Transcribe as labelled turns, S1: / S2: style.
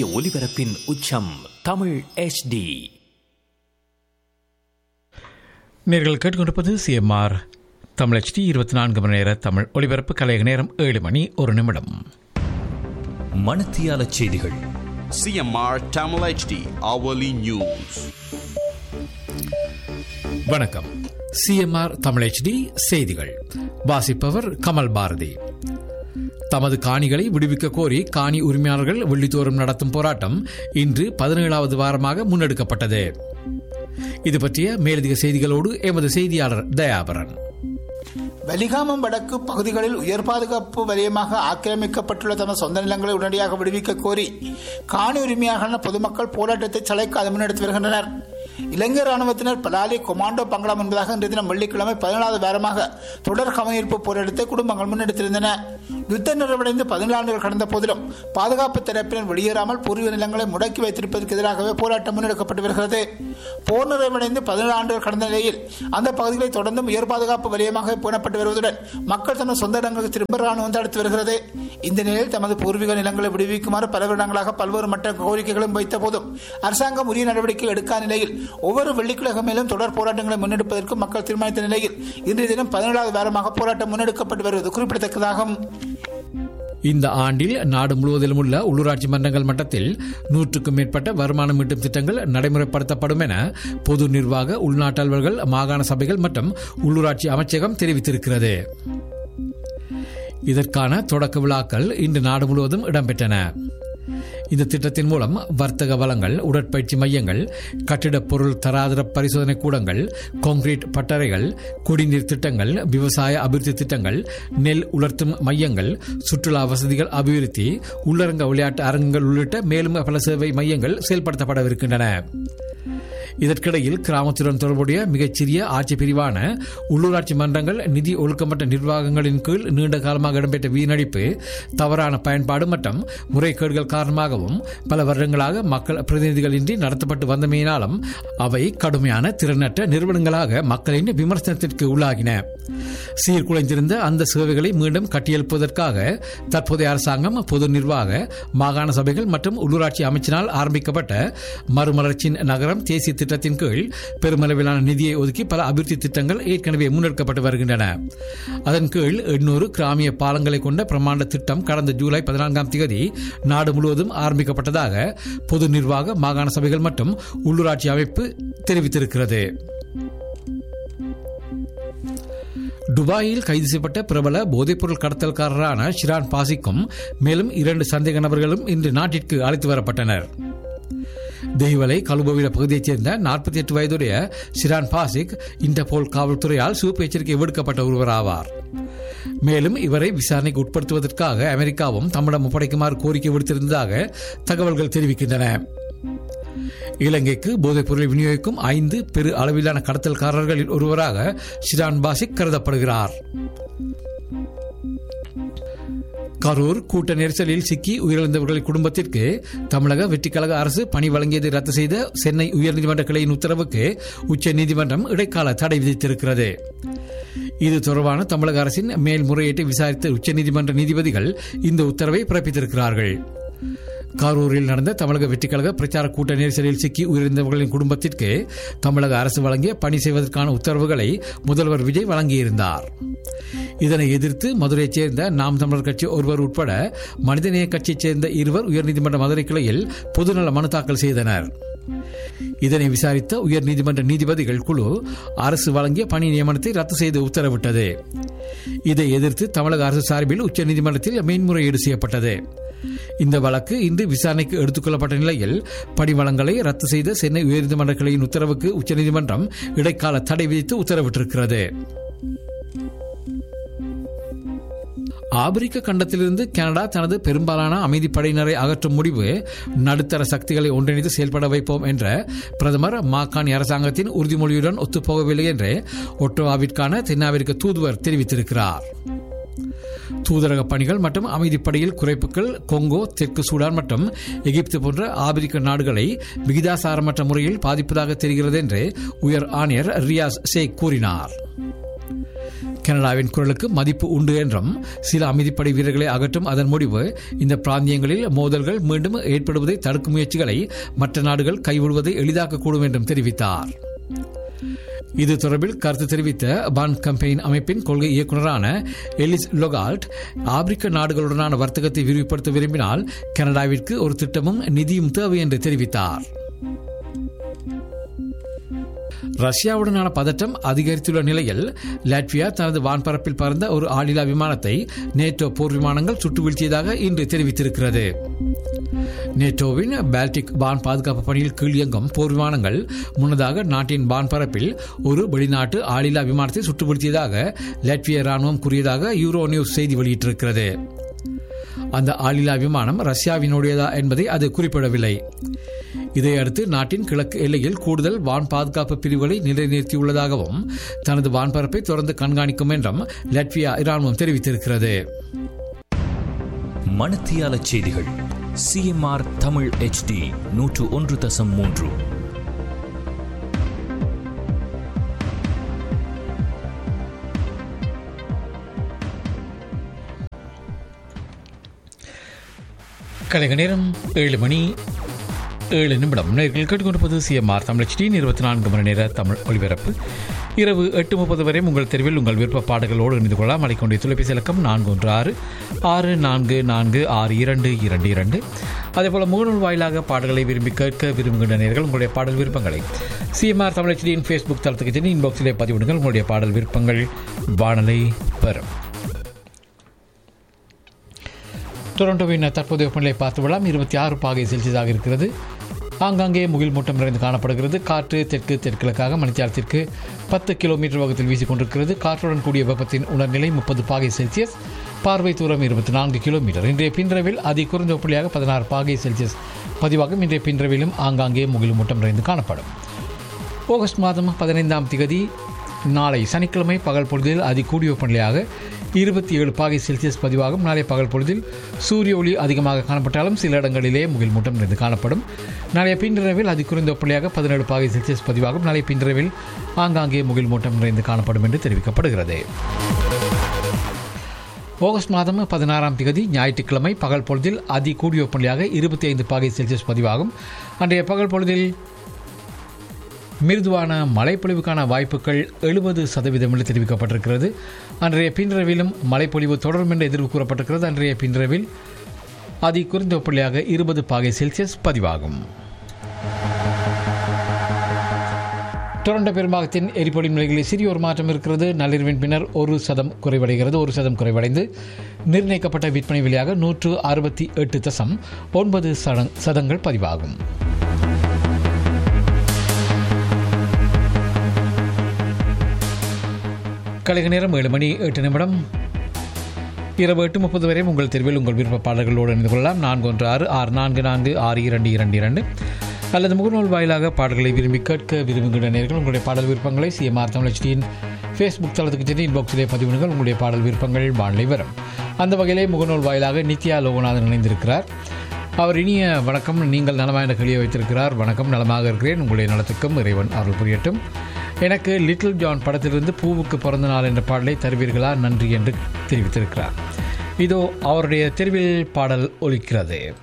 S1: சூரிய ஒளிபரப்பின் உச்சம் தமிழ் HD
S2: நேர்கள் கேட்டுக்கொண்டிருப்பது சிஎம்ஆர் தமிழ் ஹெச்டி இருபத்தி நான்கு மணி நேர தமிழ் ஒலிபரப்பு கலையக நேரம் ஏழு மணி ஒரு நிமிடம்
S1: மணத்தியால செய்திகள்
S3: CMR Tamil HD hourly news.
S2: வணக்கம் சிஎம்ஆர் தமிழ் ஹெச்டி செய்திகள் வாசிப்பவர் கமல் பாரதி தமது காணிகளை விடுவிக்க கோரி காணி உரிமையாளர்கள் வெள்ளித்தோறும் நடத்தும் போராட்டம் இன்று பதினேழாவது வாரமாக முன்னெடுக்கப்பட்டது இது பற்றிய மேலதிக செய்திகளோடு எமது செய்தியாளர் தயாபரன்
S4: வலிகாமம் வடக்கு பகுதிகளில் உயர் பாதுகாப்பு வலயமாக ஆக்கிரமிக்கப்பட்டுள்ள தமது சொந்த நிலங்களை உடனடியாக விடுவிக்க கோரி காணி உரிமையாக பொதுமக்கள் போராட்டத்தை சளைக்காது முன்னெடுத்து வருகின்றனர் இலங்கை ராணுவத்தினர் பலாலி கொமாண்டோ பங்களம் என்பதாக இன்றைய தினம் வெள்ளிக்கிழமை பதினேழாவது வாரமாக தொடர் கவனிப்பு போராட்டத்தை குடும்பங்கள் முன்னெடுத்திருந்தன யுத்த நிறைவடைந்து பதினேழு ஆண்டுகள் கடந்த போதிலும் பாதுகாப்பு தரப்பினர் வெளியேறாமல் பூர்வீக நிலங்களை முடக்கி வைத்திருப்பதற்கு எதிராகவே போராட்டம் முன்னெடுக்கப்பட்டு வருகிறது போர் நிறைவடைந்து பதினேழு ஆண்டுகள் கடந்த நிலையில் அந்த பகுதிகளை தொடர்ந்தும் உயர் பாதுகாப்பு வலயமாக பேணப்பட்டு வருவதுடன் மக்கள் தமது சொந்த இடங்களுக்கு திரும்ப ராணுவம் தடுத்து வருகிறது இந்த நிலையில் தமது பூர்வீக நிலங்களை விடுவிக்குமாறு பல வருடங்களாக பல்வேறு மற்ற கோரிக்கைகளும் வைத்த போதும் அரசாங்கம் உரிய நடவடிக்கை எடுக்காத நிலையில் ஒவ்வொரு வெள்ளிக்கிழமையிலும் தொடர் போராட்டங்களை முன்னெடுப்பதற்கு மக்கள் தீர்மானித்த நிலையில் இன்றைய தினம் பதினேழாவது வாரமாக போராட்டம் முன்னெடுக்கப்பட்டு வருவது குறிப்பிடத்தக்கதாகும்
S2: இந்த ஆண்டில் நாடு முழுவதிலும் உள்ள உள்ளூராட்சி மன்றங்கள் மட்டத்தில் நூற்றுக்கும் மேற்பட்ட வருமானம் ஈட்டும் திட்டங்கள் நடைமுறைப்படுத்தப்படும் என பொது நிர்வாக உள்நாட்டு அலுவல்கள் மாகாண சபைகள் மற்றும் உள்ளூராட்சி அமைச்சகம் தெரிவித்திருக்கிறது இதற்கான தொடக்க விழாக்கள் இன்று நாடு முழுவதும் இடம்பெற்றன இந்த திட்டத்தின் மூலம் வர்த்தக வளங்கள் உடற்பயிற்சி மையங்கள் கட்டிடப் பொருள் தராதர பரிசோதனை கூடங்கள் கான்கிரீட் பட்டறைகள் குடிநீர் திட்டங்கள் விவசாய அபிவிருத்தி திட்டங்கள் நெல் உலர்த்தும் மையங்கள் சுற்றுலா வசதிகள் அபிவிருத்தி உள்ளரங்க விளையாட்டு அரங்குகள் உள்ளிட்ட மேலும் பல சேவை மையங்கள் செயல்படுத்தப்படவிருக்கின்றன இதற்கிடையில் கிராமத்துடன் தொடர்புடைய மிகச்சிறிய ஆட்சி பிரிவான உள்ளூராட்சி மன்றங்கள் நிதி ஒழுக்கமற்ற நிர்வாகங்களின் கீழ் நீண்ட காலமாக இடம்பெற்ற வீணடிப்பு தவறான பயன்பாடு மற்றும் முறைகேடுகள் காரணமாகவும் பல வருடங்களாக மக்கள் பிரதிநிதிகளின்றி நடத்தப்பட்டு வந்தமையினாலும் அவை கடுமையான திறனற்ற நிறுவனங்களாக மக்களின் விமர்சனத்திற்கு உள்ளாகின சீர்குலைந்திருந்த அந்த சேவைகளை மீண்டும் கட்டியெழுப்புவதற்காக தற்போதைய அரசாங்கம் பொது நிர்வாக மாகாண சபைகள் மற்றும் உள்ளூராட்சி அமைச்சினால் ஆரம்பிக்கப்பட்ட மறுமலர்ச்சியின் நகரம் தேசிய திட்டத்தின் கீழ் பெருமளவிலான நிதியை ஒதுக்கி பல அபிவிருத்தி திட்டங்கள் ஏற்கனவே முன்னெடுக்கப்பட்டு வருகின்றன அதன் கீழ் எண்ணூறு கிராமிய பாலங்களை கொண்ட பிரமாண்ட திட்டம் கடந்த ஜூலை பதினான்காம் தேதி நாடு முழுவதும் ஆரம்பிக்கப்பட்டதாக பொது நிர்வாக மாகாண சபைகள் மற்றும் உள்ளூராட்சி அமைப்பு தெரிவித்திருக்கிறது துபாயில் கைது செய்யப்பட்ட பிரபல போதைப்பொருள் கடத்தல்காரரான ஷிரான் பாசிக்கும் மேலும் இரண்டு சந்தேக நபர்களும் இன்று நாட்டிற்கு அழைத்து வரப்பட்டனர் தெய்வலை கலுபவில பகுதியைச் சேர்ந்த நாற்பத்தி எட்டு வயதுடைய ஷிரான் பாசிக் இன்டர்போல் காவல்துறையால் சிவப்பு எச்சரிக்கை விடுக்கப்பட்ட ஒருவர் ஆவார் மேலும் இவரை விசாரணைக்கு உட்படுத்துவதற்காக அமெரிக்காவும் தம்மிடம் ஒப்படைக்குமாறு கோரிக்கை விடுத்திருந்ததாக தகவல்கள் தெரிவிக்கின்றன இலங்கைக்கு போதைப் பொருளை விநியோகிக்கும் ஐந்து பெரு அளவிலான கடத்தல்காரர்களில் ஒருவராக ஷிரான் பாசிக் கருதப்படுகிறார் கரூர் கூட்ட நெரிசலில் சிக்கி உயிரிழந்தவர்களின் குடும்பத்திற்கு தமிழக வெற்றிக்கழக அரசு பணி வழங்கியதை ரத்து செய்த சென்னை உயர்நீதிமன்ற கிளையின் உத்தரவுக்கு உச்சநீதிமன்றம் இடைக்கால தடை விதித்திருக்கிறது இது தொடர்பான தமிழக அரசின் மேல்முறையீட்டை விசாரித்த உச்சநீதிமன்ற நீதிபதிகள் இந்த உத்தரவை பிறப்பித்திருக்கிறார்கள் காரூரில் நடந்த தமிழக வெற்றிக்கழக பிரச்சார கூட்ட நெரிசலில் சிக்கி உயிரிழந்தவர்களின் குடும்பத்திற்கு தமிழக அரசு வழங்கிய பணி செய்வதற்கான உத்தரவுகளை முதல்வர் விஜய் வழங்கியிருந்தார் இதனை எதிர்த்து மதுரையைச் சேர்ந்த நாம் தமிழர் கட்சி ஒருவர் உட்பட மனிதநேய கட்சியைச் சேர்ந்த இருவர் உயர்நீதிமன்ற மதுரை கிளையில் பொதுநல மனு தாக்கல் செய்தனர் இதனை விசாரித்த உயர்நீதிமன்ற நீதிபதிகள் குழு அரசு வழங்கிய பணி நியமனத்தை ரத்து செய்து உத்தரவிட்டது இதை எதிர்த்து தமிழக அரசு சார்பில் உச்சநீதிமன்றத்தில் மேன்முறையீடு செய்யப்பட்டது இந்த வழக்கு இன்று விசாரணைக்கு எடுத்துக் கொள்ளப்பட்ட நிலையில் பணி வளங்களை ரத்து செய்த சென்னை உயர்நீதிமன்ற கிளையின் உத்தரவுக்கு உச்சநீதிமன்றம் இடைக்கால தடை விதித்து உத்தரவிட்டிருக்கிறது ஆப்பிரிக்க கண்டத்திலிருந்து கனடா தனது பெரும்பாலான அமைதிப்படையினரை அகற்றும் முடிவு நடுத்தர சக்திகளை ஒன்றிணைத்து செயல்பட வைப்போம் என்ற பிரதமர் மாகாணி அரசாங்கத்தின் உறுதிமொழியுடன் ஒத்துப்போகவில்லை என்று ஒட்டோவாவிற்கான தென்னாப்பிரிக்க தூதுவர் தெரிவித்திருக்கிறார் தூதரக பணிகள் மற்றும் அமைதிப்படையில் குறைப்புகள் கொங்கோ தெற்கு சூடான் மற்றும் எகிப்து போன்ற ஆப்பிரிக்க நாடுகளை விகிதாசாரமற்ற முறையில் பாதிப்பதாக தெரிகிறது என்று உயர் ஆணையர் ரியாஸ் ஷேக் கூறினார் கனடாவின் குரலுக்கு மதிப்பு உண்டு என்றும் சில அமைதிப்படை வீரர்களை அகற்றும் அதன் முடிவு இந்த பிராந்தியங்களில் மோதல்கள் மீண்டும் ஏற்படுவதை தடுக்கும் முயற்சிகளை மற்ற நாடுகள் கைவிடுவதை எளிதாக்கக்கூடும் என்றும் தெரிவித்தார் இது தொடர்பில் கருத்து தெரிவித்த பான் கம்பெயின் அமைப்பின் கொள்கை இயக்குநரான எலிஸ் லொகால்ட் ஆப்பிரிக்க நாடுகளுடனான வர்த்தகத்தை விரிவுபடுத்த விரும்பினால் கனடாவிற்கு ஒரு திட்டமும் நிதியும் தேவை என்று தெரிவித்தார் ரஷ்யாவுடனான பதட்டம் அதிகரித்துள்ள நிலையில் லாட்வியா தனது வான்பரப்பில் பறந்த ஒரு ஆளில்லா விமானத்தை நேட்டோ போர் விமானங்கள் சுட்டு வீழ்த்தியதாக இன்று தெரிவித்திருக்கிறது நேட்டோவின் பால்டிக் வான் பாதுகாப்பு பணியில் கீழ் இயங்கும் போர் விமானங்கள் முன்னதாக நாட்டின் வான்பரப்பில் ஒரு வெளிநாட்டு ஆளில்லா விமானத்தை சுட்டு வீழ்த்தியதாக லாட்விய ராணுவம் கூறியதாக யூரோ நியூஸ் செய்தி வெளியிட்டிருக்கிறது அந்த ஆளில்லா விமானம் ரஷ்யாவினுடையதா என்பதை அது குறிப்பிடவில்லை இதையடுத்து நாட்டின் கிழக்கு எல்லையில் கூடுதல் வான் பாதுகாப்பு பிரிவுகளை நிலைநிறுத்தியுள்ளதாகவும் தனது வான்பரப்பை தொடர்ந்து கண்காணிக்கும் என்றும் லட்வியா இராணுவம் தெரிவித்திருக்கிறது
S1: மணத்தியால செய்திகள் சிஎம்ஆர் தமிழ் HD நூற்று ஒன்று தசம் மூன்று
S2: கலைக நேரம் ஏழு மணி ஏழு நிமிடம் நேர்கள் கேட்டுக்கொண்டிருப்பது சிஎம்ஆர் தமிழ் இருபத்தி நான்கு மணி நேர தமிழ் ஒளிபரப்பு இரவு எட்டு முப்பது வரை உங்கள் தெருவில் உங்கள் விருப்ப பாடல்களோடு இணைந்து கொள்ளலாம் அழைக்கொண்டிய தொலைபேசி இலக்கம் நான்கு ஒன்று ஆறு ஆறு நான்கு நான்கு ஆறு இரண்டு இரண்டு இரண்டு அதேபோல் முகநூல் வாயிலாக பாடல்களை விரும்பி கேட்க விரும்புகின்ற நேர்கள் உங்களுடைய பாடல் விருப்பங்களை சிஎம்ஆர் தமிழ் HDயின் ஃபேஸ்புக் தளத்துக்கு சென்று இன்பாக்ஸிலே பதிவிடுங்கள் உங்களுடைய பாடல் விருப்பங்கள் வானலை பெறும் டொரண்டோவின் தற்போதைய வெப்பநிலை பார்த்து விடலாம் இருபத்தி ஆறு பாகை செல்சியஸாக இருக்கிறது ஆங்காங்கே முகில் மூட்டம் நிறைந்து காணப்படுகிறது காற்று தெற்கு தெற்கிழக்காக மணித்தியாலத்திற்கு பத்து கிலோமீட்டர் வேகத்தில் வீசிக்கொண்டிருக்கிறது காற்றுடன் கூடிய வெப்பத்தின் உணர்நிலை முப்பது பாகை செல்சியஸ் பார்வை தூரம் இருபத்தி நான்கு கிலோமீட்டர் இன்றைய பின்றவில் அதி குறைந்த வெப்பநிலையாக பதினாறு பாகை செல்சியஸ் பதிவாகும் இன்றைய பின்றவிலும் ஆங்காங்கே முகில் மூட்டம் நிறைந்து காணப்படும் ஆகஸ்ட் மாதம் பதினைந்தாம் திகதி நாளை சனிக்கிழமை பகல் பொழுதில் அதி கூடிய வெப்பநிலையாக இருபத்தி ஏழு பாகை செல்சியஸ் பதிவாகும் நாளை பகல் பொழுதில் சூரிய ஒளி அதிகமாக காணப்பட்டாலும் சில இடங்களிலே முகில் மூட்டம் நிறைந்து காணப்படும் நாளைய பின்னிரவில் அதி குறைந்த வெப்பநிலையாக பதினேழு பாகை செல்சியஸ் பதிவாகும் நாளை பின்னிரவில் ஆங்காங்கே முகில் மூட்டம் நிறைந்து காணப்படும் என்று தெரிவிக்கப்படுகிறது ஆகஸ்ட் மாதம் பதினாறாம் தேதி ஞாயிற்றுக்கிழமை பகல் பொழுதில் அதி கூடிய வெப்பநிலையாக இருபத்தி ஐந்து பாகை செல்சியஸ் பதிவாகும் அன்றைய பகல் பொழுதில் மிருதுவான மழைப்பொழிவுக்கான வாய்ப்புகள் எழுபது சதவீதம் என்று தெரிவிக்கப்பட்டிருக்கிறது அன்றைய பின்ரவிலும் மழைப்பொழிவு தொடரும் என்று எதிர்வு கூறப்பட்டிருக்கிறது அன்றைய பின்ரவில் அதி குறைந்த வெப்பநிலையாக இருபது பாகை செல்சியஸ் பதிவாகும் டொரண்டோ பெரும்பாகத்தின் எரிபொருள் நிலைகளில் சிறிய ஒரு மாற்றம் இருக்கிறது நள்ளிரவின் பின்னர் ஒரு சதம் குறைவடைகிறது ஒரு சதம் குறைவடைந்து நிர்ணயிக்கப்பட்ட விற்பனை விலையாக நூற்று அறுபத்தி எட்டு தசம் ஒன்பது சதங் சதங்கள் பதிவாகும் கலைக நேரம் ஏழு மணி எட்டு நிமிடம் இரவு எட்டு முப்பது வரை உங்கள் தெருவில் உங்கள் விருப்ப பாடல்களோடு இணைந்து கொள்ளலாம் நான்கு ஒன்று ஆறு ஆறு நான்கு நான்கு ஆறு இரண்டு இரண்டு இரண்டு அல்லது முகநூல் வாயிலாக பாடல்களை விரும்பி கேட்க விரும்புகின்ற நேர்கள் உங்களுடைய பாடல் விருப்பங்களை சிஎம்ஆர் தமிழச்சியின் ஃபேஸ்புக் தளத்துக்கு சென்று இன்பாக்ஸிலே பதிவிடுங்கள் உங்களுடைய பாடல் விருப்பங்கள் வானிலை வரும் அந்த வகையிலே முகநூல் வாயிலாக நித்யா லோகநாதன் இணைந்திருக்கிறார் அவர் இனிய வணக்கம் நீங்கள் நலமாக என்ற கேள்வியை வைத்திருக்கிறார் வணக்கம் நலமாக இருக்கிறேன் உங்களுடைய நலத்துக்கும் இறைவன் அருள் புரியட்டும் எனக்கு லிட்டில் ஜான் படத்திலிருந்து பூவுக்கு பிறந்த நாள் என்ற பாடலை தருவீர்களா நன்றி என்று தெரிவித்திருக்கிறார் இதோ அவருடைய தெருவில் பாடல் ஒலிக்கிறது